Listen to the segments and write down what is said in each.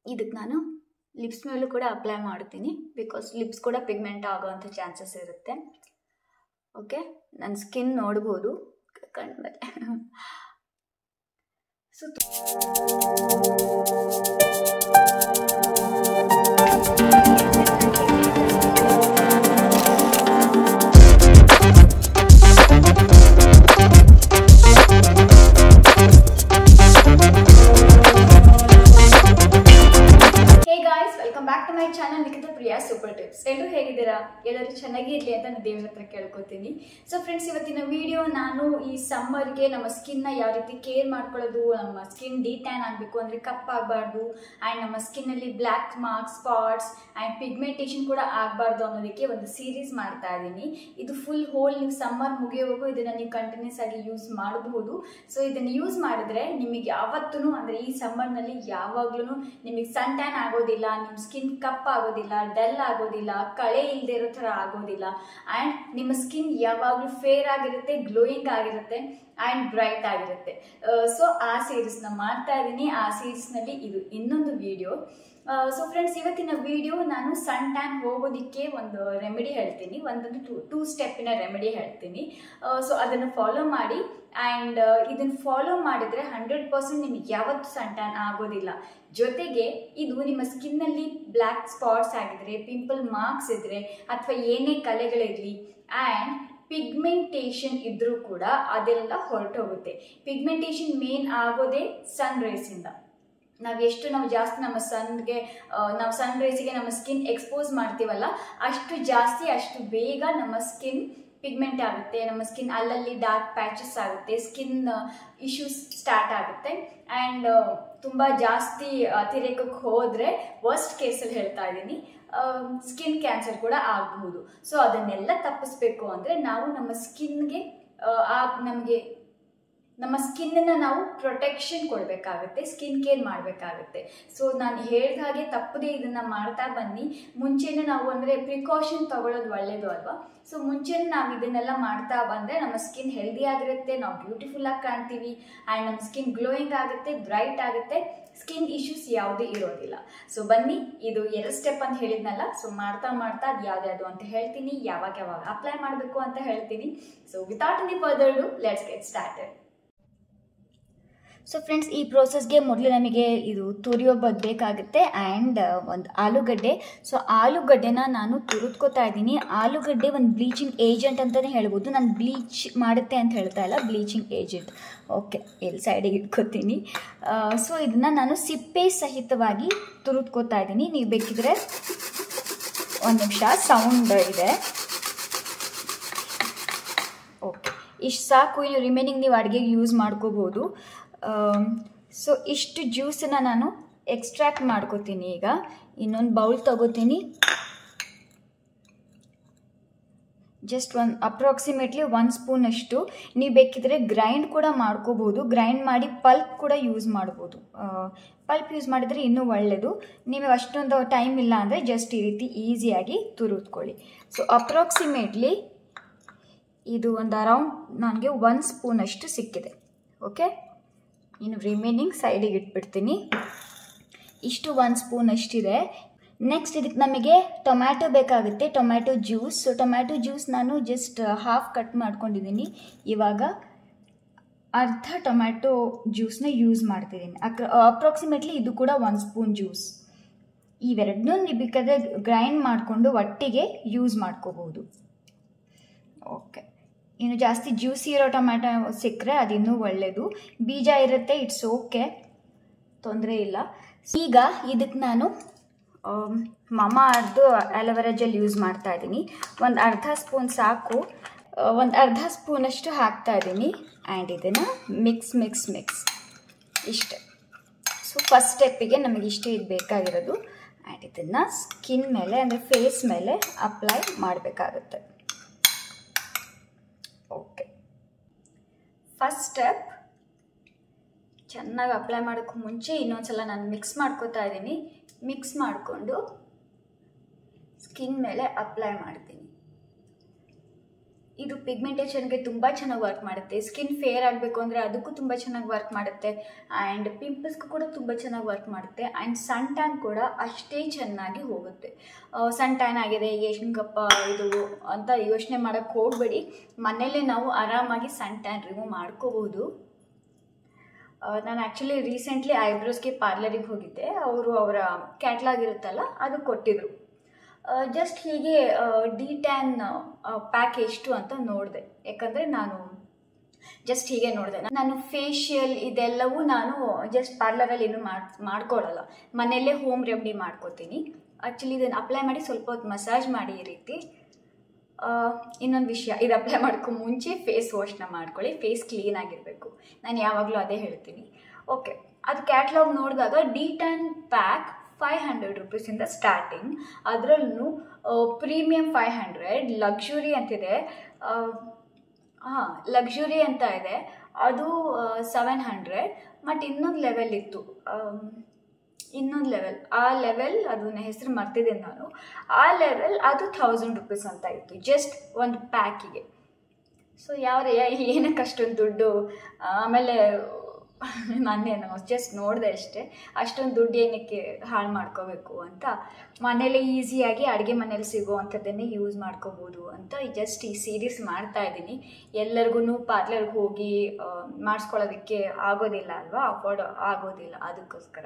ಇದಕ್ಕೆ ನಾನು ಲಿಪ್ಸ್ ಮೇಲೂ ಕೂಡ ಅಪ್ಲೈ ಮಾಡ್ತೀನಿ ಬಿಕಾಸ್ ಲಿಪ್ಸ್ ಕೂಡ ಪಿಗ್ಮೆಂಟ್ ಆಗೋವಂಥ ಚಾನ್ಸಸ್ ಇರುತ್ತೆ ಓಕೆ ನನ್ನ ಸ್ಕಿನ್ ನೋಡ್ಬೋದು ಕಣ್ಮೇಲೆ so hey guys welcome back to my channel Nikhita Priya super tips ಎಲ್ಲರೂ ಹೇಗಿದ್ದೀರಾ ಎಲ್ಲರೂ ಚೆನ್ನಾಗಿ ಇರಲಿ ಅಂತ ನಾನು ದೇವ್ರ ಹತ್ರ ಕೇಳ್ಕೊತೀನಿ ಸೊ ಫ್ರೆಂಡ್ಸ್ ಇವತ್ತಿನ ವಿಡಿಯೋ ನಾನು ಈ ಸಮ್ಮರ್ಗೆ ನಮ್ಮ ಸ್ಕಿನ್ನ ಯಾವ ರೀತಿ ಕೇರ್ ಮಾಡ್ಕೊಳ್ಳೋದು ನಮ್ಮ ಸ್ಕಿನ್ ಡಿ ಟ್ಯಾನ್ ಆಗಬೇಕು ಅಂದರೆ ಕಪ್ಪಾಗಬಾರ್ದು ಆ್ಯಂಡ್ ನಮ್ಮ ಸ್ಕಿನ್ನಲ್ಲಿ black marks spots and pigmentation ಕೂಡ ಆಗಬಾರ್ದು ಅನ್ನೋದಕ್ಕೆ ಒಂದು ಸೀರೀಸ್ ಮಾಡ್ತಾ ಇದ್ದೀನಿ ಇದು ಫುಲ್ ಹೋಲ್ ನೀವು ಸಮ್ಮರ್ ಮುಗಿಯೋವರೆಗೂ ಇದನ್ನು ನೀವು ಕಂಟಿನ್ಯೂಸ್ ಆಗಿ ಯೂಸ್ ಮಾಡಬಹುದು ಸೊ ಇದನ್ನು ಯೂಸ್ ಮಾಡಿದ್ರೆ ನಿಮಗೆ ಯಾವತ್ತೂ ಅಂದರೆ ಈ ಸಮ್ಮರ್ನಲ್ಲಿ ಯಾವಾಗ್ಲೂ ನಿಮಗೆ ಸನ್ ಟ್ಯಾನ್ ಆಗೋದಿಲ್ಲ ನಿಮ್ಮ ಸ್ಕಿನ್ ಕಪ್ ಆಗೋದಿಲ್ಲ ಡಲ್ ಆಗೋದಿಲ್ಲ ಕಳೆ ಇಲ್ಲದೆ ಇರೋ ಥರ ಆಗೋದಿಲ್ಲ ಆ್ಯಂಡ್ ನಿಮ್ಮ ಸ್ಕಿನ್ ಯಾವಾಗಲೂ ಫೇರ್ ಆಗಿರುತ್ತೆ ಗ್ಲೋಯಿಂಗ್ ಆಗಿರುತ್ತೆ ಆ್ಯಂಡ್ ಬ್ರೈಟ್ ಆಗಿರುತ್ತೆ ಸೊ ಆ ಸೀರೀಸ್ನ ಮಾಡ್ತಾ ಇದ್ದೀನಿ ಆ ಸೀರೀಸ್ನಲ್ಲಿ ಇದು ಇನ್ನೊಂದು ವಿಡಿಯೋ ಸೊ ಫ್ರೆಂಡ್ಸ್ ಇವತ್ತಿನ ವಿಡಿಯೋ ನಾನು ಸನ್ ಟ್ಯಾನ್ ಹೋಗೋದಕ್ಕೆ ಒಂದು ರೆಮಿಡಿ ಹೇಳ್ತೀನಿ ಒಂದೊಂದು ಟೂ ಟೂ ಸ್ಟೆಪ್ಪಿನ ರೆಮಿಡಿ ಹೇಳ್ತೀನಿ ಸೊ ಅದನ್ನು ಫಾಲೋ ಮಾಡಿ ಆ್ಯಂಡ್ ಇದನ್ನು ಫಾಲೋ ಮಾಡಿದರೆ ಹಂಡ್ರೆಡ್ ಪರ್ಸೆಂಟ್ ನಿಮಗೆ ಯಾವತ್ತೂ ಸನ್ ಟ್ಯಾನ್ ಆಗೋದಿಲ್ಲ ಜೊತೆಗೆ ಇದು ನಿಮ್ಮ ಸ್ಕಿನ್ನಲ್ಲಿ ಬ್ಲ್ಯಾಕ್ ಸ್ಪಾಟ್ಸ್ ಆಗಿದ್ರೆ ಪಿಂಪಲ್ ಮಾರ್ಕ್ಸ್ ಇದ್ದರೆ ಅಥವಾ ಏನೇ ಕಲೆಗಳಿರಲಿ ಆ್ಯಂಡ್ ಪಿಗ್ಮೆಂಟೇಷನ್ ಇದ್ರೂ ಕೂಡ ಅದೆಲ್ಲ ಹೊರಟೋಗುತ್ತೆ ಪಿಗ್ಮೆಂಟೇಷನ್ ಮೇನ್ ಆಗೋದೇ ಸನ್ ರೇಸಿಂದ ನಾವು ಎಷ್ಟು ನಾವು ಜಾಸ್ತಿ ನಮ್ಮ ಸನ್ಗೆ ನಾವು ಸನ್ ರೇಸಿಗೆ ನಮ್ಮ ಸ್ಕಿನ್ ಎಕ್ಸ್ಪೋಸ್ ಮಾಡ್ತೀವಲ್ಲ ಅಷ್ಟು ಜಾಸ್ತಿ ಅಷ್ಟು ಬೇಗ ನಮ್ಮ ಸ್ಕಿನ್ ಪಿಗ್ಮೆಂಟ್ ಆಗುತ್ತೆ ನಮ್ಮ ಸ್ಕಿನ್ ಅಲ್ಲಲ್ಲಿ ಡಾರ್ಕ್ ಪ್ಯಾಚಸ್ ಆಗುತ್ತೆ ಸ್ಕಿನ್ ಇಶ್ಯೂಸ್ ಸ್ಟಾರ್ಟ್ ಆಗುತ್ತೆ ಆ್ಯಂಡ್ ತುಂಬ ಜಾಸ್ತಿ ಅತಿರೇಕಕ್ಕೆ ಹೋದರೆ ವರ್ಸ್ಟ್ ಕೇಸಲ್ಲಿ ಹೇಳ್ತಾ ಇದ್ದೀನಿ ಸ್ಕಿನ್ ಕ್ಯಾನ್ಸರ್ ಕೂಡ ಆಗಬಹುದು ಸೊ ಅದನ್ನೆಲ್ಲ ತಪ್ಪಿಸ್ಬೇಕು ಅಂದರೆ ನಾವು ನಮ್ಮ ಸ್ಕಿನ್ಗೆ ಆ ನಮಗೆ ನಮ್ಮ ಸ್ಕಿನ್ನನ್ನು ನಾವು ಪ್ರೊಟೆಕ್ಷನ್ ಕೊಡಬೇಕಾಗುತ್ತೆ ಸ್ಕಿನ್ ಕೇರ್ ಮಾಡಬೇಕಾಗುತ್ತೆ ಸೊ ನಾನು ಹೇಳಿದ ಹಾಗೆ ತಪ್ಪದೇ ಇದನ್ನು ಮಾಡ್ತಾ ಬನ್ನಿ ಮುಂಚೆನೇ ನಾವು ಅಂದರೆ ಪ್ರಿಕಾಷನ್ ತಗೊಳ್ಳೋದು ಒಳ್ಳೆಯದು ಅಲ್ವಾ ಸೊ ಮುಂಚೆನೇ ನಾವು ಇದನ್ನೆಲ್ಲ ಮಾಡ್ತಾ ಬಂದರೆ ನಮ್ಮ ಸ್ಕಿನ್ ಹೆಲ್ದಿ ಆಗಿರುತ್ತೆ ನಾವು ಬ್ಯೂಟಿಫುಲ್ ಆಗಿ ಕಾಣ್ತೀವಿ ಆ್ಯಂಡ್ ನಮ್ಮ ಸ್ಕಿನ್ ಗ್ಲೋಯಿಂಗ್ ಆಗುತ್ತೆ ಬ್ರೈಟ್ ಆಗುತ್ತೆ ಸ್ಕಿನ್ ಇಶ್ಯೂಸ್ ಯಾವುದೇ ಇರೋದಿಲ್ಲ ಸೊ ಬನ್ನಿ ಇದು ಎರಡು ಸ್ಟೆಪ್ ಅಂತ ಹೇಳಿದ್ನಲ್ಲ ಸೊ ಮಾಡ್ತಾ ಮಾಡ್ತಾ ಅದು ಯಾವ್ದ್ಯಾವುದು ಅಂತ ಹೇಳ್ತೀನಿ ಯಾವಾಗ ಯಾವಾಗ ಅಪ್ಲೈ ಮಾಡಬೇಕು ಅಂತ ಹೇಳ್ತೀನಿ so without any further do let's get started so friends ಈ ಪ್ರೋಸೆಸ್ಗೆ ಮೊದಲು ನಮಗೆ ಇದು ತುರಿಯೋಬೋದು ಬೇಕಾಗುತ್ತೆ ಆ್ಯಂಡ್ ಒಂದು ಆಲೂಗಡ್ಡೆ ಸೊ ಆಲೂಗಡ್ಡೆನ ನಾನು ತುರಿದ್ಕೋತಾ ಇದ್ದೀನಿ ಆಲೂಗಡ್ಡೆ ಒಂದು ಬ್ಲೀಚಿಂಗ್ ಏಜೆಂಟ್ ಅಂತಲೇ ಹೇಳ್ಬೋದು ನಾನು ಬ್ಲೀಚ್ ಮಾಡುತ್ತೆ ಅಂತ ಹೇಳ್ತಾ ಇಲ್ಲ ಬ್ಲೀಚಿಂಗ್ ಏಜೆಂಟ್ ಓಕೆ ಎಲ್ಲಿ ಸೈಡಿಗೆ ಇಟ್ಕೋತೀನಿ ಸೊ ಇದನ್ನು ನಾನು ಸಿಪ್ಪೆ ಸಹಿತವಾಗಿ ತುರಿದ್ಕೋತಾ ಇದ್ದೀನಿ ನೀವು ಬೇಕಿದ್ರೆ ಒಂದು ನಿಮಿಷ ಸೌಂಡ್ ಇದೆ ಓಕೆ ಇಷ್ಟು ಸಾಕು ಇನ್ನು ರಿಮೈನಿಂಗ್ ನೀವು ಅಡುಗೆಗೆ ಯೂಸ್ ಮಾಡ್ಕೋಬೋದು ಸೊ ಇಷ್ಟು ಜ್ಯೂಸನ್ನು ನಾನು ಎಕ್ಸ್ಟ್ರಾಕ್ಟ್ ಮಾಡ್ಕೋತೀನಿ ಈಗ ಇನ್ನೊಂದು ಬೌಲ್ ತಗೋತೀನಿ ಜಸ್ಟ್ ಒಂದು ಅಪ್ರಾಕ್ಸಿಮೇಟ್ಲಿ ಒಂದು ಸ್ಪೂನಷ್ಟು ನೀವು ಬೇಕಿದ್ರೆ ಗ್ರೈಂಡ್ ಕೂಡ ಮಾಡ್ಕೋಬೋದು ಗ್ರೈಂಡ್ ಮಾಡಿ ಪಲ್ಪ್ ಕೂಡ ಯೂಸ್ ಮಾಡ್ಬೋದು ಪಲ್ಪ್ ಯೂಸ್ ಮಾಡಿದರೆ ಇನ್ನೂ ಒಳ್ಳೆಯದು ನಿಮಗೆ ಅಷ್ಟೊಂದು ಟೈಮ್ ಇಲ್ಲ ಅಂದರೆ ಜಸ್ಟ್ ಈ ರೀತಿ ಈಸಿಯಾಗಿ ತುರಿದ್ಕೊಳ್ಳಿ ಸೊ ಅಪ್ರಾಕ್ಸಿಮೇಟ್ಲಿ ಇದು ಒಂದು ಅರೌಂಡ್ ನನಗೆ ಒಂದು ಸ್ಪೂನಷ್ಟು ಸಿಕ್ಕಿದೆ ಓಕೆ ಇನ್ನು ರಿಮೈನಿಂಗ್ ಸೈಡಿಗೆ ಇಟ್ಬಿಡ್ತೀನಿ ಇಷ್ಟು ಒಂದು ಸ್ಪೂನ್ ಅಷ್ಟಿದೆ ನೆಕ್ಸ್ಟ್ ಇದಕ್ಕೆ ನಮಗೆ ಟೊಮ್ಯಾಟೊ ಬೇಕಾಗುತ್ತೆ tomato juice so tomato juice ನಾನು ಜಸ್ಟ್ ಹಾಫ್ ಕಟ್ ಮಾಡ್ಕೊಂಡಿದ್ದೀನಿ ಇವಾಗ ಅರ್ಧ ಟೊಮ್ಯಾಟೊ ಜ್ಯೂಸ್ನ ಯೂಸ್ ಮಾಡ್ತಿದ್ದೀನಿ ಅಕ್ರ ಅಪ್ರಾಕ್ಸಿಮೇಟ್ಲಿ ಇದು ಕೂಡ ಒಂದು ಸ್ಪೂನ್ ಜ್ಯೂಸ್ ಇವೆರಡನ್ನೂ ನೀವು ಬೇಕಾದ್ರೆ ಗ್ರೈಂಡ್ ಮಾಡಿಕೊಂಡು ಒಟ್ಟಿಗೆ ಯೂಸ್ ಮಾಡ್ಕೋಬೋದು ಓಕೆ ಇನ್ನು ಜಾಸ್ತಿ ಜ್ಯೂಸಿ ಇರೋ ಟೊಮ್ಯಾಟೊ ಸಿಕ್ಕರೆ ಅದು ಇನ್ನೂ ಒಳ್ಳೆಯದು ಬೀಜ ಇರುತ್ತೆ ಇಟ್ಸ್ ಓಕೆ ತೊಂದರೆ ಇಲ್ಲ ಈಗ ಇದಕ್ಕೆ ನಾನು ಮಮಾ ಅರ್ದು ಅಲೋವೆರಾ ಜೆಲ್ ಯೂಸ್ ಮಾಡ್ತಾ ಇದ್ದೀನಿ ಒಂದು ಅರ್ಧ ಸ್ಪೂನ್ ಸಾಕು ಒಂದು ಅರ್ಧ ಸ್ಪೂನಷ್ಟು ಹಾಕ್ತಾ ಇದ್ದೀನಿ ಆ್ಯಂಡ್ ಇದನ್ನು ಮಿಕ್ಸ್ ಮಿಕ್ಸ್ ಮಿಕ್ಸ್ ಇಷ್ಟೆ ಸೊ ಫಸ್ಟ್ ಸ್ಟೆಪ್ಪಿಗೆ ನಮಗೆ ಇಷ್ಟೇ ಇದು ಬೇಕಾಗಿರೋದು ಆ್ಯಂಡ್ ಇದನ್ನು ಸ್ಕಿನ್ ಮೇಲೆ ಅಂದರೆ ಫೇಸ್ ಮೇಲೆ ಅಪ್ಲೈ ಮಾಡಬೇಕಾಗುತ್ತೆ ಓಕೆ ಫಸ್ಟ್ ಸ್ಟೆಪ್ ಚೆನ್ನಾಗಿ ಅಪ್ಲೈ ಮಾಡೋಕ್ಕೂ ಮುಂಚೆ ಇನ್ನೊಂದ್ಸಲ ನಾನು ಮಿಕ್ಸ್ ಮಾಡ್ಕೋತಾ ಇದ್ದೀನಿ ಮಿಕ್ಸ್ ಮಾಡಿಕೊಂಡು ಸ್ಕಿನ್ ಮೇಲೆ ಅಪ್ಲೈ ಮಾಡ್ತೀನಿ ಇದು ಪಿಗ್ಮೆಂಟೇಷನ್ಗೆ ತುಂಬ ಚೆನ್ನಾಗಿ ವರ್ಕ್ ಮಾಡುತ್ತೆ ಸ್ಕಿನ್ ಫೇರ್ ಆಗಬೇಕು ಅಂದರೆ ಅದಕ್ಕೂ ತುಂಬ ಚೆನ್ನಾಗಿ ವರ್ಕ್ ಮಾಡುತ್ತೆ ಆ್ಯಂಡ್ ಪಿಂಪಲ್ಸ್ಗೂ ಕೂಡ ತುಂಬ ಚೆನ್ನಾಗಿ ವರ್ಕ್ ಮಾಡುತ್ತೆ ಆ್ಯಂಡ್ ಸನ್ ಟ್ಯಾನ್ ಕೂಡ ಅಷ್ಟೇ ಚೆನ್ನಾಗಿ ಹೋಗುತ್ತೆ ಸನ್ ಟ್ಯಾನ್ ಆಗಿದೆ ಹೆಂಗಪ್ಪ ಇದು ಅಂತ ಯೋಚನೆ ಮಾಡೋಕ್ಕೆ ಹೋಗಬೇಡಿ ಮನೆಯಲ್ಲೇ ನಾವು ಆರಾಮಾಗಿ ಸನ್ ಟ್ಯಾನ್ ರಿಮೂವ್ ಮಾಡ್ಕೋಬಹುದು ನಾನು ಆ್ಯಕ್ಚುಲಿ ರೀಸೆಂಟ್ಲಿ ಐಬ್ರೋಸ್ಗೆ ಪಾರ್ಲರಿಗೆ ಹೋಗಿದ್ದೆ ಅವರು ಅವರ ಕ್ಯಾಟ್ಲಾಗ್ ಇರುತ್ತಲ್ಲ ಅದು ಕೊಟ್ಟಿದ್ರು ಜಸ್ಟ್ ಹೀಗೆ ಡಿ ಟ್ಯಾನ್ ಪ್ಯಾಕ್ ಎಷ್ಟು ಅಂತ ನೋಡಿದೆ ಯಾಕಂದರೆ ನಾನು ಜಸ್ಟ್ ಹೀಗೆ ನೋಡಿದೆ ನಾನು ಫೇಶಿಯಲ್ ಇದೆಲ್ಲವೂ ನಾನು ಜಸ್ಟ್ ಪಾರ್ಲರಲ್ಲಿ ಏನು ಮಾಡಿ ಮಾಡ್ಕೊಳ್ಳಲ್ಲ ಮನೆಯಲ್ಲೇ ಹೋಮ್ ರೆಮಿಡಿ ಮಾಡ್ಕೋತೀನಿ ಆ್ಯಕ್ಚುಲಿ ಇದನ್ನು ಅಪ್ಲೈ ಮಾಡಿ ಸ್ವಲ್ಪ ಹೊತ್ತು ಮಸಾಜ್ ಮಾಡಿ ಈ ರೀತಿ ಇನ್ನೊಂದು ವಿಷಯ ಇದು ಅಪ್ಲೈ ಮಾಡ್ಕೊ ಮುಂಚೆ ಫೇಸ್ ವಾಶ್ನ ಮಾಡ್ಕೊಳ್ಳಿ ಫೇಸ್ ಕ್ಲೀನ್ ಆಗಿರಬೇಕು ನಾನು ಯಾವಾಗಲೂ ಅದೇ ಹೇಳ್ತೀನಿ ಓಕೆ ಅದು ಕ್ಯಾಟ್ಲಾಗ್ ನೋಡಿದಾಗ de tan pack five hundred ರುಪೀಸಿಂದ ಸ್ಟಾರ್ಟಿಂಗ್ ಅದರಲ್ಲೂ ಪ್ರೀಮಿಯಮ್ ಫೈವ್ ಹಂಡ್ರೆಡ್ ಲಕ್ಸುರಿ ಅಂತಿದೆ ಹಾಂ ಲಕ್ಸುರಿ ಅಂತ ಇದೆ ಅದು ಸೆವೆನ್ ಹಂಡ್ರೆಡ್ ಮತ್ತು ಇನ್ನೊಂದು ಲೆವೆಲ್ ಇತ್ತು ಇನ್ನೊಂದು ಲೆವೆಲ್ ಆ ಲೆವೆಲ್ ಅದನ್ನ ಹೆಸರು ಮರ್ತಿದ್ದೀನಿ ನಾನು ಆ ಲೆವೆಲ್ ಅದು ಥೌಸಂಡ್ ರುಪೀಸ್ ಅಂತ ಇತ್ತು ಜಸ್ಟ್ ಒಂದು ಪ್ಯಾಕಿಗೆ ಸೊ ಯಾವ ಏನಕ್ಕೆ ಅಷ್ಟೊಂದು ದುಡ್ಡು ಆಮೇಲೆ ನಾನೇನು ಜಸ್ಟ್ ನೋಡಿದೆ ಅಷ್ಟೇ ಅಷ್ಟೊಂದು ದುಡ್ಡು ಏನಕ್ಕೆ ಹಾಳು ಮಾಡ್ಕೋಬೇಕು ಅಂತ ಮನೇಲಿ ಈಸಿಯಾಗಿ ಅಡುಗೆ ಮನೇಲಿ ಸಿಗೋ ಅಂಥದ್ದನ್ನೇ ಯೂಸ್ ಮಾಡ್ಕೋಬೋದು ಅಂತ ಜಸ್ಟ್ ಈ ಸೀರೀಸ್ ಮಾಡ್ತಾ ಇದ್ದೀನಿ ಎಲ್ಲರಿಗೂ ಪಾರ್ಲರ್ಗೆ ಹೋಗಿ ಮಾಡಿಸ್ಕೊಳ್ಳೋದಕ್ಕೆ ಆಗೋದಿಲ್ಲ ಅಲ್ವಾ ಅಫೋರ್ಡ್ ಆಗೋದಿಲ್ಲ ಅದಕ್ಕೋಸ್ಕರ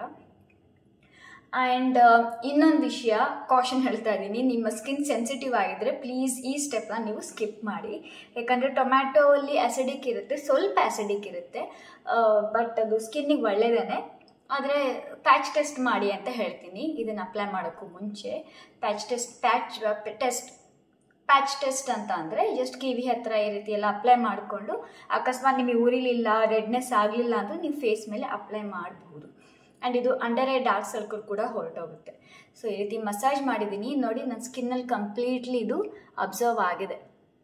ಆ್ಯಂಡ್ ಇನ್ನೊಂದು ವಿಷಯ ಕಾಷನ್ ಹೇಳ್ತಾ ಇದ್ದೀನಿ ನಿಮ್ಮ ಸ್ಕಿನ್ ಸೆನ್ಸಿಟಿವ್ ಆಗಿದ್ದರೆ ಪ್ಲೀಸ್ ಈ ಸ್ಟೆಪ್ನ ನೀವು ಸ್ಕಿಪ್ ಮಾಡಿ ಯಾಕಂದರೆ ಟೊಮ್ಯಾಟೊ ಅಲ್ಲಿ ಆ್ಯಸಿಡಿಕ್ ಇರುತ್ತೆ ಸ್ವಲ್ಪ ಆ್ಯಸಿಡಿಕ್ ಇರುತ್ತೆ ಬಟ್ ಅದು ಸ್ಕಿನ್ನಿಗೆ ಒಳ್ಳೆಯದೇ ಆದರೆ ಪ್ಯಾಚ್ ಟೆಸ್ಟ್ ಮಾಡಿ ಅಂತ ಹೇಳ್ತೀನಿ ಇದನ್ನು ಅಪ್ಲೈ ಮಾಡೋಕ್ಕೂ ಮುಂಚೆ patch test patch test patch test ಅಂತ ಅಂದರೆ ಜಸ್ಟ್ ಕಿವಿ ಹತ್ರ ಈ ರೀತಿ ಎಲ್ಲ ಅಪ್ಲೈ ಮಾಡಿಕೊಂಡು ಅಕಸ್ಮಾತ್ ನಿಮಗೆ ಉರಿಲಿಲ್ಲ ರೆಡ್ನೆಸ್ ಆಗಲಿಲ್ಲ ಅಂದರೆ ನೀವು ಫೇಸ್ ಮೇಲೆ ಅಪ್ಲೈ ಮಾಡಬಹುದು ಆ್ಯಂಡ್ ಇದು ಅಂಡರ್ ಐ ಡಾರ್ಕ್ ಸರ್ಕಲ್ ಕೂಡ ಹೊರಟೋಗುತ್ತೆ ಸೊ ಈ ರೀತಿ ಮಸಾಜ್ ಮಾಡಿದ್ದೀನಿ ನೋಡಿ ನನ್ನ ಸ್ಕಿನ್ನಲ್ಲಿ ಕಂಪ್ಲೀಟ್ಲಿ ಇದು ಅಬ್ಸರ್ವ್ ಆಗಿದೆ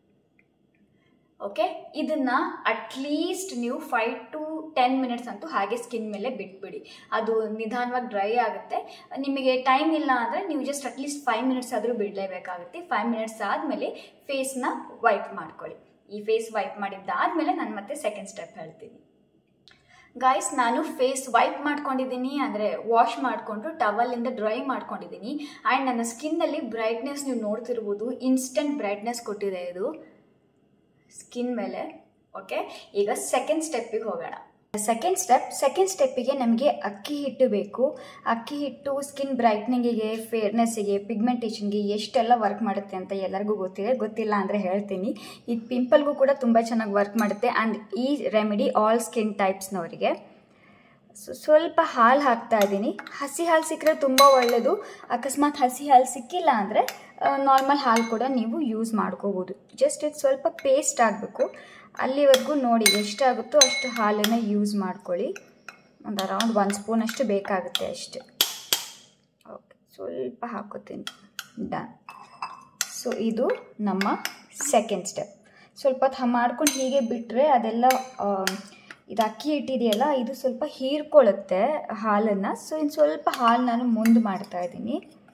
ಓಕೆ ಇದನ್ನು ಅಟ್ಲೀಸ್ಟ್ ನೀವು ಫೈವ್ ಟು ಟೆನ್ ಮಿನಿಟ್ಸ್ ಅಂತೂ ಹಾಗೆ ಸ್ಕಿನ್ ಮೇಲೆ ಬಿಟ್ಬಿಡಿ ಅದು ನಿಧಾನವಾಗಿ ಡ್ರೈ ಆಗುತ್ತೆ ನಿಮಗೆ ಟೈಮ್ ಇಲ್ಲ ಅಂದರೆ ನೀವು ಜಸ್ಟ್ ಅಟ್ಲೀಸ್ಟ್ ಫೈವ್ ಮಿನಿಟ್ಸ್ ಆದರೂ ಬಿಡಲೇಬೇಕಾಗುತ್ತೆ ಫೈವ್ ಮಿನಿಟ್ಸ್ ಆದಮೇಲೆ ಫೇಸ್ನ ವೈಪ್ ಮಾಡ್ಕೊಳ್ಳಿ ಈ ಫೇಸ್ ವೈಪ್ ಮಾಡಿದ್ದಾದಮೇಲೆ ನಾನು ಮತ್ತೆ ಸೆಕೆಂಡ್ ಸ್ಟೆಪ್ ಹೇಳ್ತೀನಿ ಗಾಯ್ಸ್ ನಾನು ಫೇಸ್ ವೈಪ್ ಮಾಡ್ಕೊಂಡಿದ್ದೀನಿ ಅಂದರೆ ವಾಶ್ ಮಾಡಿಕೊಂಡು ಟವಲಿಂದ ಡ್ರೈ ಮಾಡ್ಕೊಂಡಿದ್ದೀನಿ ಆ್ಯಂಡ್ ನನ್ನ ಸ್ಕಿನ್ನಲ್ಲಿ ಬ್ರೈಟ್ನೆಸ್ ನೀವು ನೋಡ್ತಿರ್ಬೋದು ಇನ್ಸ್ಟೆಂಟ್ ಬ್ರೈಟ್ನೆಸ್ ಕೊಟ್ಟಿದೆ ಇದು ಸ್ಕಿನ್ ಮೇಲೆ ಓಕೆ ಈಗ ಸೆಕೆಂಡ್ ಸ್ಟೆಪ್ಪಿಗೆ ಹೋಗೋಣ ಸೆಕೆಂಡ್ ಸ್ಟೆಪ್ ಸೆಕೆಂಡ್ ಸ್ಟೆಪ್ಪಿಗೆ ನಮಗೆ ಅಕ್ಕಿ ಹಿಟ್ಟು ಬೇಕು ಅಕ್ಕಿ ಹಿಟ್ಟು ಸ್ಕಿನ್ ಬ್ರೈಟ್ನಿಂಗಿಗೆ ಫೇರ್ನೆಸ್ಸಿಗೆ ಪಿಗ್ಮೆಂಟೇಷನ್ಗೆ ಎಷ್ಟೆಲ್ಲ ವರ್ಕ್ ಮಾಡುತ್ತೆ ಅಂತ ಎಲ್ಲರಿಗೂ ಗೊತ್ತಿದೆ ಗೊತ್ತಿಲ್ಲ ಅಂದರೆ ಹೇಳ್ತೀನಿ ಇದು ಪಿಂಪಲ್ಗೂ ಕೂಡ ತುಂಬ ಚೆನ್ನಾಗಿ ವರ್ಕ್ ಮಾಡುತ್ತೆ ಆ್ಯಂಡ್ ಈ ರೆಮಿಡಿ ಆಲ್ ಸ್ಕಿನ್ ಟೈಪ್ಸ್ನವರಿಗೆ ಸೊ ಸ್ವಲ್ಪ ಹಾಲು ಹಾಕ್ತಾ ಇದ್ದೀನಿ ಹಸಿ ಹಾಲು ಸಿಕ್ಕರೆ ತುಂಬ ಒಳ್ಳೆಯದು ಅಕಸ್ಮಾತ್ ಹಸಿ ಹಾಲು ಸಿಕ್ಕಿಲ್ಲ ಅಂದರೆ ನಾರ್ಮಲ್ ಹಾಲು ಕೂಡ ನೀವು ಯೂಸ್ ಮಾಡ್ಕೋಬೋದು ಜಸ್ಟ್ ಇದು ಸ್ವಲ್ಪ ಪೇಸ್ಟ್ ಆಗಬೇಕು ಅಲ್ಲಿವರೆಗೂ ನೋಡಿ ಎಷ್ಟಾಗುತ್ತೋ ಅಷ್ಟು ಹಾಲನ್ನು ಯೂಸ್ ಮಾಡ್ಕೊಳ್ಳಿ ಒಂದು ಅರೌಂಡ್ ಒಂದು ಸ್ಪೂನ್ ಅಷ್ಟು ಬೇಕಾಗುತ್ತೆ ಅಷ್ಟೆ ಓಕೆ ಸ್ವಲ್ಪ ಹಾಕೋತೀನಿ ಡನ್ ಸೊ ಇದು ನಮ್ಮ ಸೆಕೆಂಡ್ ಸ್ಟೆಪ್ ಸ್ವಲ್ಪ ಹೊತ್ತು ಮಾಡ್ಕೊಂಡು ಹೀಗೆ ಬಿಟ್ಟರೆ ಅದೆಲ್ಲ ಇದು ಅಕ್ಕಿ ಹಿಟ್ಟಿದೆಯಲ್ಲ ಇದು ಸ್ವಲ್ಪ ಹೀರ್ಕೊಳ್ಳುತ್ತೆ ಹಾಲನ್ನು ಸೊ ಇನ್ನು ಸ್ವಲ್ಪ ಹಾಲು ನಾನು ಮುಂದೆ ಮಾಡ್ತಾ ಇದ್ದೀನಿ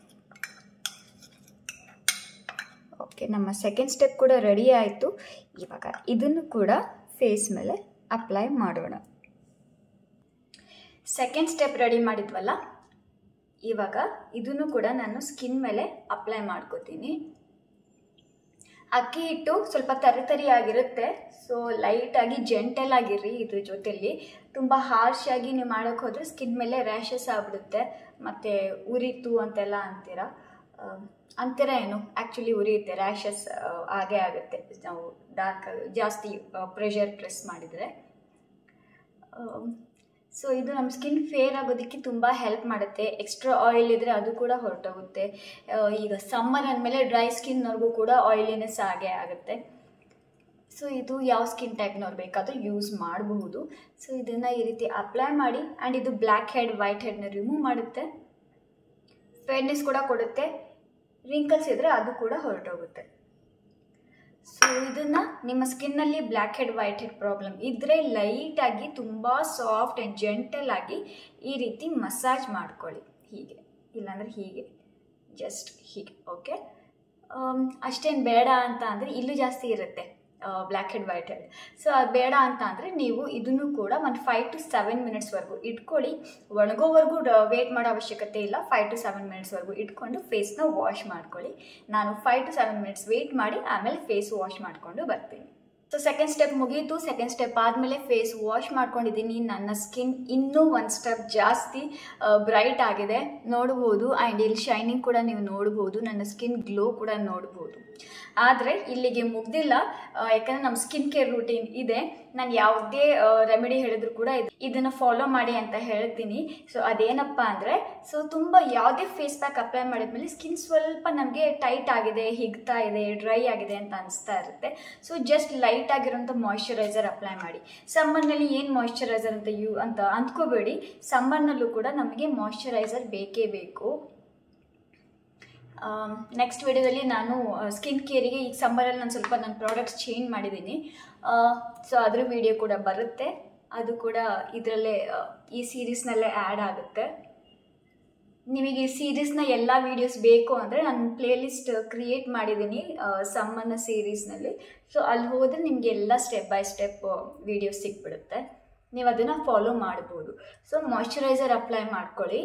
ಓಕೆ ನಮ್ಮ ಸೆಕೆಂಡ್ ಸ್ಟೆಪ್ ಕೂಡ ರೆಡಿ ಆಯಿತು ಇವಾಗ ಇದನ್ನು ಕೂಡ ಫೇಸ್ ಮೇಲೆ ಅಪ್ಲೈ ಮಾಡೋಣ ಸೆಕೆಂಡ್ ಸ್ಟೆಪ್ ರೆಡಿ ಮಾಡಿದ್ವಲ್ಲ ಇವಾಗ ಇದನ್ನು ಕೂಡ ನಾನು ಸ್ಕಿನ್ ಮೇಲೆ ಅಪ್ಲೈ ಮಾಡ್ಕೋತೀನಿ ಅಕ್ಕಿ ಹಿಟ್ಟು ಸ್ವಲ್ಪ ತರಿ ತರಿ ಆಗಿರುತ್ತೆ ಸೊ ಲೈಟಾಗಿ ಜೆಂಟಲ್ ಆಗಿರ್ರಿ ಇದ್ರ ಜೊತೆಲಿ ತುಂಬ ಹಾರ್ಶ್ ಆಗಿ ನೀವು ಮಾಡೋಕ್ಕೆ ಹೋದರೆ ಸ್ಕಿನ್ ಮೇಲೆ ರ್ಯಾಷಸ್ ಆಗ್ಬಿಡುತ್ತೆ ಮತ್ತು ಉರಿತು ಅಂತೆಲ್ಲ ಅಂತೀರ ಅಂತೀರ ಏನು ಆ್ಯಕ್ಚುಲಿ ಉರಿಯುತ್ತೆ ರ್ಯಾಷಸ್ ಆಗೇ ಆಗುತ್ತೆ ನಾವು ಡಾರ್ಕ್ ಜಾಸ್ತಿ ಪ್ರೆಷರ್ ಪ್ರೆಸ್ ಮಾಡಿದರೆ ಸೊ ಇದು ನಮ್ಮ ಸ್ಕಿನ್ ಫೇರ್ ಆಗೋದಕ್ಕೆ ತುಂಬ ಹೆಲ್ಪ್ ಮಾಡುತ್ತೆ ಎಕ್ಸ್ಟ್ರಾ ಆಯಿಲ್ ಇದ್ದರೆ ಅದು ಕೂಡ ಹೊರಟೋಗುತ್ತೆ ಈಗ ಸಮ್ಮರ್ ಅಂದಮೇಲೆ ಡ್ರೈ ಸ್ಕಿನ್ನವ್ರಿಗೂ ಕೂಡ ಆಯಿಲಿನೆಸ್ ಆಗೇ ಆಗುತ್ತೆ ಸೊ ಇದು ಯಾವ ಸ್ಕಿನ್ ಟೈಪ್ನವ್ರು ಬೇಕಾದರೂ ಯೂಸ್ ಮಾಡಬಹುದು ಸೊ ಇದನ್ನು ಈ ರೀತಿ ಅಪ್ಲೈ ಮಾಡಿ ಆ್ಯಂಡ್ ಇದು ಬ್ಲ್ಯಾಕ್ ಹೆಡ್ ವೈಟ್ ಹೆಡ್ನ ರಿಮೂವ್ ಮಾಡುತ್ತೆ ಫೇರ್ನೆಸ್ ಕೂಡ ಕೊಡುತ್ತೆ ರಿಂಕಲ್ಸ್ ಇದ್ದರೆ ಅದು ಕೂಡ ಹೊರಟೋಗುತ್ತೆ ಸೊ ಇದನ್ನು ನಿಮ್ಮ ಸ್ಕಿನ್ನಲ್ಲಿ black head white head problem ಇದ್ದರೆ ಲೈಟಾಗಿ ತುಂಬ ಸಾಫ್ಟ್ ಆ್ಯಂಡ್ ಜೆಂಟಲ್ ಆಗಿ ಈ ರೀತಿ ಮಸಾಜ್ ಮಾಡ್ಕೊಳ್ಳಿ ಹೀಗೆ ಇಲ್ಲಾಂದರೆ ಹೀಗೆ ಜಸ್ಟ್ ಹೀಗೆ ಓಕೆ ಅಷ್ಟೇನು ಬೇಡ ಅಂತ ಅಂದರೆ ಇಲ್ಲೂ ಜಾಸ್ತಿ ಇರುತ್ತೆ black head white head so ಅದು ಬೇಡ ಅಂತ ಅಂದರೆ ನೀವು ಇದನ್ನು ಕೂಡ ಒಂದು ಫೈವ್ ಟು ಸೆವೆನ್ ಮಿನಿಟ್ಸ್ವರೆಗೂ ಇಟ್ಕೊಳ್ಳಿ ಒಣಗೋವರೆಗೂ ವೇಟ್ ಮಾಡೋ ಅವಶ್ಯಕತೆ ಇಲ್ಲ ಫೈವ್ ಟು ಸೆವೆನ್ ಮಿನಿಟ್ಸ್ವರೆಗೂ ಇಟ್ಕೊಂಡು ಫೇಸ್ನ ವಾಶ್ ಮಾಡ್ಕೊಳ್ಳಿ ನಾನು five to seven minutes wait ಮಾಡಿ ಆಮೇಲೆ ಫೇಸ್ ವಾಶ್ ಮಾಡಿಕೊಂಡು ಬರ್ತೀನಿ ಸೊ ಸೆಕೆಂಡ್ ಸ್ಟೆಪ್ ಮುಗೀತು ಸೆಕೆಂಡ್ ಸ್ಟೆಪ್ ಆದಮೇಲೆ ಫೇಸ್ ವಾಶ್ ಮಾಡ್ಕೊಂಡಿದ್ದೀನಿ ನನ್ನ ಸ್ಕಿನ್ ಇನ್ನೂ ಒಂದು ಸ್ಟೆಪ್ ಜಾಸ್ತಿ ಬ್ರೈಟ್ ಆಗಿದೆ ನೋಡ್ಬೋದು ಆ್ಯಂಡ್ ಇಲ್ಲಿ ಶೈನಿಂಗ್ ಕೂಡ ನೀವು ನೋಡ್ಬೋದು ನನ್ನ ಸ್ಕಿನ್ ಗ್ಲೋ ಕೂಡ ನೋಡ್ಬೋದು ಆದರೆ ಇಲ್ಲಿಗೆ ಮುಗ್ದಿಲ್ಲ ಆ, ಯಾಕಂದ್ರೆ ನಮ್ಮ ಸ್ಕಿನ್ ಕೇರ್ ರೂಟೀನ್ ಇದೆ ನಾನು ಯಾವುದೇ ರೆಮಿಡಿ ಹೇಳಿದ್ರು ಕೂಡ ಇದ್- ಇದನ್ನ ಫಾಲೋ ಮಾಡಿ ಅಂತ ಹೇಳ್ತೀನಿ ಸೊ ಅದೇನಪ್ಪ ಅಂದರೆ ಸೊ ತುಂಬ ಯಾವುದೇ ಫೇಸ್ ಪ್ಯಾಕ್ ಅಪ್ಲೈ ಮಾಡಿದ್ಮೇಲೆ ಸ್ಕಿನ್ ಸ್ವಲ್ಪ ನಮಗೆ ಟೈಟ್ ಆಗಿದೆ ಹಿಗ್ತಾ ಇದೆ ಡ್ರೈ ಆಗಿದೆ ಅಂತ ಅನಿಸ್ತಾ ಇರುತ್ತೆ ಸೊ ಜಸ್ಟ್ ಲೈಟ್ ಆಗಿರೋಂಥ ಮಾಯ್ಶ್ಚರೈಸರ್ ಅಪ್ಲೈ ಮಾಡಿ ಸಮ್ಮರ್ನಲ್ಲಿ ಏನು ಮಾಯ್ಶ್ಚರೈಸರ್ ಅಂತ ಯೂ ಅಂತ ಅಂದ್ಕೋಬೇಡಿ ಸಮ್ಮರ್ನಲ್ಲೂ ಕೂಡ ನಮಗೆ ಮಾಯ್ಶ್ಚರೈಸರ್ ಬೇಕೇ ಬೇಕು ನೆಕ್ಸ್ಟ್ ವಿಡಿಯೋದಲ್ಲಿ ನಾನು ಸ್ಕಿನ್ ಕೇರಿಗೆ ಈಗ ಸಮ್ಮರಲ್ಲಿ ನಾನು ಸ್ವಲ್ಪ ನನ್ನ ಪ್ರಾಡಕ್ಟ್ಸ್ ಚೇಂಜ್ ಮಾಡಿದ್ದೀನಿ ಸೊ ಅದ್ರ ವಿಡಿಯೋ ಕೂಡ ಬರುತ್ತೆ ಅದು ಕೂಡ ಇದರಲ್ಲೇ ಈ ಸೀರೀಸ್ನಲ್ಲೇ ಆ್ಯಡ್ ಆಗುತ್ತೆ ನಿಮಗೆ ಈ ಸೀರೀಸ್ನ ಎಲ್ಲ ವೀಡಿಯೋಸ್ ಬೇಕು ಅಂದರೆ ನಾನು ಪ್ಲೇಲಿಸ್ಟ್ ಕ್ರಿಯೇಟ್ ಮಾಡಿದ್ದೀನಿ ಸಮ್ಮನ್ನ ಸೀರೀಸ್ನಲ್ಲಿ ಸೊ ಅಲ್ಲಿ ಹೋದರೆ ನಿಮಗೆ ಎಲ್ಲ ಸ್ಟೆಪ್ ಬೈ ಸ್ಟೆಪ್ ವೀಡಿಯೋಸ್ ಸಿಕ್ಬಿಡುತ್ತೆ ನೀವು ಅದನ್ನು ಫಾಲೋ ಮಾಡ್ಬೋದು ಸೊ ಮಾಯ್ಶ್ಚರೈಸರ್ ಅಪ್ಲೈ ಮಾಡ್ಕೊಳ್ಳಿ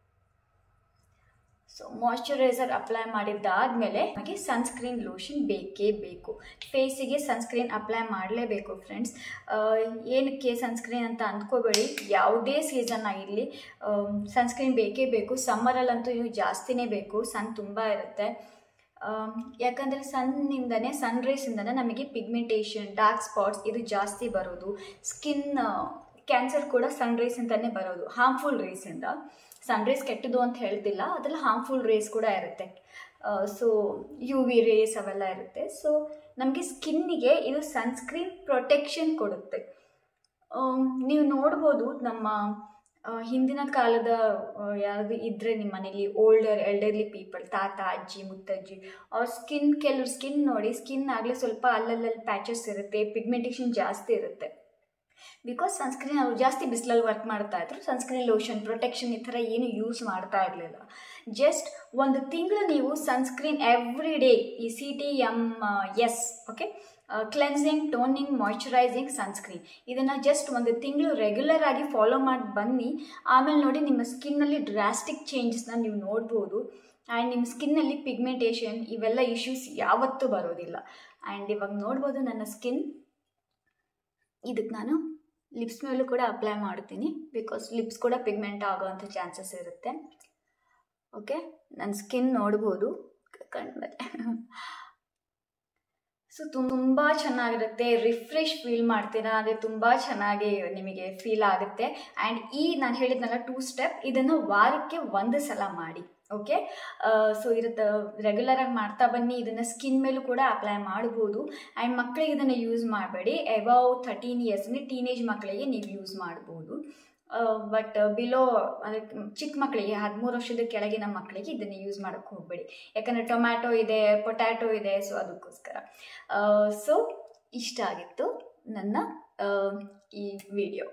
ಸೊ ಮಾಯ್ಶ್ಚರೈಸರ್ ಅಪ್ಲೈ ಮಾಡಿದ್ದಾದಮೇಲೆ ನಮಗೆ ಸನ್ಸ್ಕ್ರೀನ್ ಲೋಷನ್ ಬೇಕೇ ಬೇಕು ಫೇಸಿಗೆ ಸನ್ಸ್ಕ್ರೀನ್ ಅಪ್ಲೈ ಮಾಡಲೇಬೇಕು ಫ್ರೆಂಡ್ಸ್ ಏನಕ್ಕೆ ಸನ್ಸ್ಕ್ರೀನ್ ಅಂತ ಅಂದ್ಕೋಬೇಡಿ ಯಾವುದೇ ಸೀಸನ್ ಆಗಿರಲಿ ಸನ್ಸ್ಕ್ರೀನ್ ಬೇಕೇ ಬೇಕು ಸಮ್ಮರಲ್ಲಂತೂ ಇನ್ನು ಜಾಸ್ತಿನೇ ಬೇಕು ಸನ್ ತುಂಬ ಇರುತ್ತೆ ಆಮ್, ಯಾಕಂದರೆ ಸನ್ನಿಂದನೇ ಸನ್ ರೇಸಿಂದನೇ ನಮಗೆ ಪಿಗ್ಮೆಂಟೇಷನ್ ಡಾರ್ಕ್ ಸ್ಪಾಟ್ಸ್ ಇದು ಜಾಸ್ತಿ ಬರೋದು ಸ್ಕಿನ್ ಕ್ಯಾನ್ಸರ್ ಕೂಡ ಸನ್ ರೇಸಿಂದನೇ ಬರೋದು ಹಾರ್ಮ್ಫುಲ್ ರೇಸಿಂದ ಸನ್ ರೇಸ್ ಕೆಟ್ಟದು ಅಂತ ಹೇಳ್ತಿಲ್ಲ ಅದರಲ್ಲಿ ಹಾರ್ಮ್ಫುಲ್ ರೇಸ್ ಕೂಡ ಇರುತ್ತೆ ಸೊ ಯು ವಿ ರೇಸ್ ಅವೆಲ್ಲ ಇರುತ್ತೆ ಸೊ ನಮಗೆ ಸ್ಕಿನ್ನಿಗೆ ಇದು ಸನ್ಸ್ಕ್ರೀನ್ ಪ್ರೊಟೆಕ್ಷನ್ ಕೊಡುತ್ತೆ ಆಮ್, ನೀವು ನೋಡ್ಬೋದು ನಮ್ಮ ಆ, ಹಿಂದಿನ ಕಾಲದ ಯಾವುದು ಇದ್ರೆ ನಿಮ್ಮ ಮನೇಲಿ ಓಲ್ಡರ್ ಎಲ್ಡರ್ಲಿ ಪೀಪಲ್ ತಾತ ಅಜ್ಜಿ ಮುತ್ತಜ್ಜಿ ಅವ್ರ ಸ್ಕಿನ್ ಕೆಲವ್ರ ಸ್ಕಿನ್ ನೋಡಿ ಸ್ಕಿನ್ ಆಗಲೇ ಸ್ವಲ್ಪ ಅಲ್ಲಲ್ಲಲ್ಲಿ ಪ್ಯಾಚಸ್ ಇರುತ್ತೆ ಪಿಗ್ಮೆಂಟೇಷನ್ ಜಾಸ್ತಿ ಇರುತ್ತೆ ಬಿಕಾಸ್ ಸನ್ಸ್ಕ್ರೀನ್ ಅವ್ರು ಜಾಸ್ತಿ ಬಿಸಿಲಲ್ಲಿ ವರ್ಕ್ ಮಾಡ್ತಾ ಇದ್ರು ಸನ್ಸ್ಕ್ರೀನ್ ಲೋಷನ್ ಪ್ರೊಟೆಕ್ಷನ್ ಈ ಥರ ಏನು ಯೂಸ್ ಮಾಡ್ತಾ ಇರಲಿಲ್ಲ ಜಸ್ಟ್ ಒಂದು ತಿಂಗಳು ನೀವು ಸನ್ಸ್ಕ್ರೀನ್ ಎವ್ರಿ ಡೇ ಈ C T M S okay cleansing toning moisturising sunscreen ಇದನ್ನು ಜಸ್ಟ್ ಒಂದು ತಿಂಗಳು ರೆಗ್ಯುಲರ್ ಆಗಿ ಫಾಲೋ ಮಾಡಿ ಬನ್ನಿ ಆಮೇಲೆ ನೋಡಿ ನಿಮ್ಮ ಸ್ಕಿನ್ನಲ್ಲಿ ಡ್ರಾಸ್ಟಿಕ್ ಚೇಂಜಸ್ನ ನೀವು ನೋಡ್ಬೋದು ಆ್ಯಂಡ್ ನಿಮ್ಮ ಸ್ಕಿನ್ನಲ್ಲಿ ಪಿಗ್ಮೆಂಟೇಷನ್ ಇವೆಲ್ಲ ಇಶ್ಯೂಸ್ ಯಾವತ್ತೂ ಬರೋದಿಲ್ಲ ಆ್ಯಂಡ್ ಇವಾಗ ನೋಡ್ಬೋದು ನನ್ನ ಸ್ಕಿನ್ ಇದಕ್ಕೆ ನಾನು ಲಿಪ್ಸ್ ಮೇಲೂ ಕೂಡ ಅಪ್ಲೈ ಮಾಡ್ತೀನಿ ಬಿಕಾಸ್ ಲಿಪ್ಸ್ ಕೂಡ ಪಿಗ್ಮೆಂಟ್ ಆಗೋವಂಥ ಚಾನ್ಸಸ್ ಇರುತ್ತೆ ಓಕೆ ನನ್ನ ಸ್ಕಿನ್ ನೋಡ್ಬೋದು ಕಣ್ಮೇಲೆ ಸೊ ತುಂಬ ಚೆನ್ನಾಗಿರುತ್ತೆ ರಿಫ್ರೆಶ್ ಫೀಲ್ ಮಾಡ್ತೀರಾ ಅಂದರೆ ತುಂಬ ಚೆನ್ನಾಗಿ ನಿಮಗೆ ಫೀಲ್ ಆಗುತ್ತೆ ಆ್ಯಂಡ್ ಈ ನಾನು ಹೇಳಿದ್ನಲ್ಲ ಟೂ ಸ್ಟೆಪ್ ಇದನ್ನು ವಾರಕ್ಕೆ ಒಂದು ಸಲ ಮಾಡಿ ಓಕೆ ಸೊ ಇರುತ್ತೆ ರೆಗ್ಯುಲರಾಗಿ ಮಾಡ್ತಾ ಬನ್ನಿ ಇದನ್ನು ಸ್ಕಿನ್ ಮೇಲೂ ಕೂಡ ಅಪ್ಲೈ ಮಾಡ್ಬೋದು ಆ್ಯಂಡ್ ಮಕ್ಕಳಿಗೆ ಇದನ್ನು ಯೂಸ್ ಮಾಡಬೇಡಿ ಎಬವ್ ಥರ್ಟೀನ್ ಇಯರ್ಸ್ ಅಂದರೆ ಟೀನೇಜ್ ಮಕ್ಕಳಿಗೆ ನೀವು ಯೂಸ್ ಮಾಡ್ಬೋದು ಬಟ್ ಬಿಲೋ ಅಂದರೆ ಚಿಕ್ಕ ಮಕ್ಕಳಿಗೆ ಹದಿಮೂರು ವರ್ಷದ ಕೆಳಗಿನ ಮಕ್ಕಳಿಗೆ ಇದನ್ನು ಯೂಸ್ ಮಾಡೋಕ್ಕೆ ಹೋಗಬೇಡಿ ಯಾಕಂದರೆ ಟೊಮ್ಯಾಟೊ ಇದೆ ಪೊಟ್ಯಾಟೊ ಇದೆ ಸೊ ಅದಕ್ಕೋಸ್ಕರ ಸೊ ಇಷ್ಟ ಆಗಿತ್ತು ನನ್ನ ಆ, ಈ ವಿಡಿಯೋ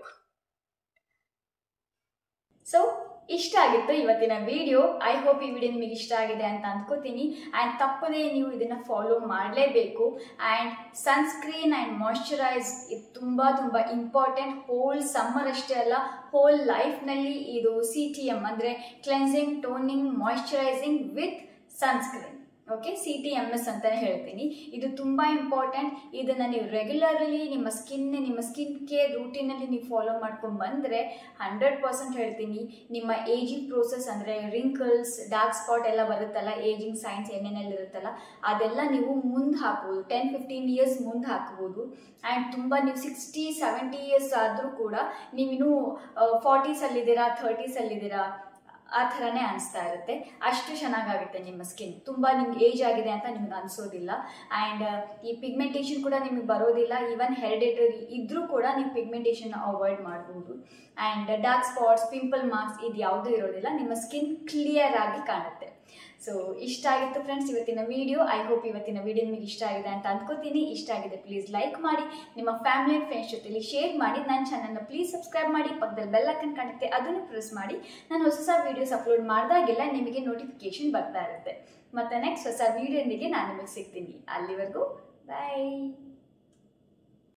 ಸೊ ಇಷ್ಟ ಆಗಿತ್ತು ಇವತ್ತಿನ ವಿಡಿಯೋ ಐ ಹೋಪ್ ಈ ವಿಡಿಯೋ ನಿಮಗೆ ಇಷ್ಟ ಆಗಿದೆ ಅಂತ ಅಂದ್ಕೋತೀನಿ ಆ್ಯಂಡ್ ತಪ್ಪದೇ ನೀವು ಇದನ್ನು ಫಾಲೋ ಮಾಡಲೇಬೇಕು ಆ್ಯಂಡ್ ಸನ್ಸ್ಕ್ರೀನ್ ಆ್ಯಂಡ್ ಮಾಯ್ಶ್ಚರೈಸ್ ಇದು ತುಂಬ ತುಂಬ ಇಂಪಾರ್ಟೆಂಟ್ ಹೋಲ್ ಸಮ್ಮರ್ ಅಷ್ಟೇ ಅಲ್ಲ ಹೋಲ್ ಲೈಫ್ನಲ್ಲಿ ಇದು ಸಿ ಟಿ ಎಮ್ ಅಂದರೆ cleansing toning moisturising with sunscreen okay C T M S ಅಂತಲೇ ಹೇಳ್ತೀನಿ ಇದು ತುಂಬ ಇಂಪಾರ್ಟೆಂಟ್ ಇದನ್ನು ನೀವು ರೆಗ್ಯುಲರ್ಲಿ ನಿಮ್ಮ ಸ್ಕಿನ್ ನಿಮ್ಮ ಸ್ಕಿನ್ ಕೇರ್ ರೂಟೀನಲ್ಲಿ ನೀವು ಫಾಲೋ ಮಾಡ್ಕೊಂಡು ಬಂದರೆ ಹಂಡ್ರೆಡ್ ಪರ್ಸೆಂಟ್ ಹೇಳ್ತೀನಿ ನಿಮ್ಮ ಏಜಿಂಗ್ ಪ್ರೋಸೆಸ್ ಅಂದರೆ ರಿಂಕಲ್ಸ್ ಡಾರ್ಕ್ ಸ್ಪಾಟ್ ಎಲ್ಲ ಬರುತ್ತಲ್ಲ ಏಜಿಂಗ್ ಸೈನ್ಸ್ ಏನೇನೆಲ್ಲ ಇರುತ್ತಲ್ಲ ಅದೆಲ್ಲ ನೀವು ಮುಂದೆ ಹಾಕ್ಬೋದು ಟೆನ್ ಫಿಫ್ಟೀನ್ ಇಯರ್ಸ್ ಮುಂದೆ ಹಾಕ್ಬೋದು ಆ್ಯಂಡ್ ತುಂಬ ನೀವು ಸಿಕ್ಸ್ಟಿ ಸೆವೆಂಟಿ ಇಯರ್ಸ್ ಆದರೂ ಕೂಡ ನೀವಿನ್ನೂ ಫಾರ್ಟೀಸಲ್ಲಿದ್ದೀರಾ ಥರ್ಟೀಸಲ್ಲಿದ್ದೀರಾ ಆ ಥರನೇ ಅನಿಸ್ತಾ ಇರುತ್ತೆ ಅಷ್ಟು ಚೆನ್ನಾಗಾಗುತ್ತೆ ನಿಮ್ಮ ಸ್ಕಿನ್ ತುಂಬ ನಿಮ್ಗೆ ಏಜ್ ಆಗಿದೆ ಅಂತ ನಿಮ್ಗೆ ಅನಿಸೋದಿಲ್ಲ ಆ್ಯಂಡ್ ಈ ಪಿಗ್ಮೆಂಟೇಷನ್ ಕೂಡ ನಿಮಗೆ ಬರೋದಿಲ್ಲ ಈವನ್ ಹೆರಿಡೇಟರಿ ಇದ್ರೂ ಕೂಡ ನೀವು ಪಿಗ್ಮೆಂಟೇಷನ್ ಅವಾಯ್ಡ್ ಮಾಡ್ಬೋದು and dark spots pimple marks ಇದು ಯಾವುದೂ ಇರೋದಿಲ್ಲ ನಿಮ್ಮ ಸ್ಕಿನ್ ಕ್ಲಿಯರ್ ಆಗಿ ಕಾಣುತ್ತೆ ಸೊ ಇಷ್ಟ ಆಗಿತ್ತು ಫ್ರೆಂಡ್ಸ್ ಇವತ್ತಿನ ವಿಡಿಯೋ ಐ ಹೋಪ್ ಇವತ್ತಿನ ವಿಡಿಯೋ ನಿಮಗೆ ಇಷ್ಟ ಆಗಿದೆ ಅಂತ ಅಂದ್ಕೋತೀನಿ ಇಷ್ಟ ಆಗಿದೆ ಪ್ಲೀಸ್ ಲೈಕ್ ಮಾಡಿ ನಿಮ್ಮ ಫ್ಯಾಮಿಲಿ ಆ್ಯಂಡ್ ಫ್ರೆಂಡ್ಸ್ ಜೊತೆಲಿ ಶೇರ್ ಮಾಡಿ ನನ್ನ ಚಾನಲ್ನ ಪ್ಲೀಸ್ ಸಬ್ಸ್ಕ್ರೈಬ್ ಮಾಡಿ ಪಕ್ಕದಲ್ಲಿ ಬೆಲ್ ಐಕನ್ ಕಾಣುತ್ತೆ ಅದನ್ನು ಪ್ರೆಸ್ ಮಾಡಿ ನಾನು ಹೊಸ ಹೊಸ ವೀಡಿಯೋಸ್ ಅಪ್ಲೋಡ್ ಮಾಡಿದಾಗೆಲ್ಲ ನಿಮಗೆ ನೋಟಿಫಿಕೇಶನ್ ಬರ್ತಾ ಇರುತ್ತೆ ಮತ್ತು ನೆಕ್ಸ್ಟ್ ಹೊಸ ವೀಡಿಯೋದೊಂದಿಗೆ ನಾನು ನಿಮಗೆ ಸಿಗ್ತೀನಿ ಅಲ್ಲಿವರೆಗೂ ಬಾಯ್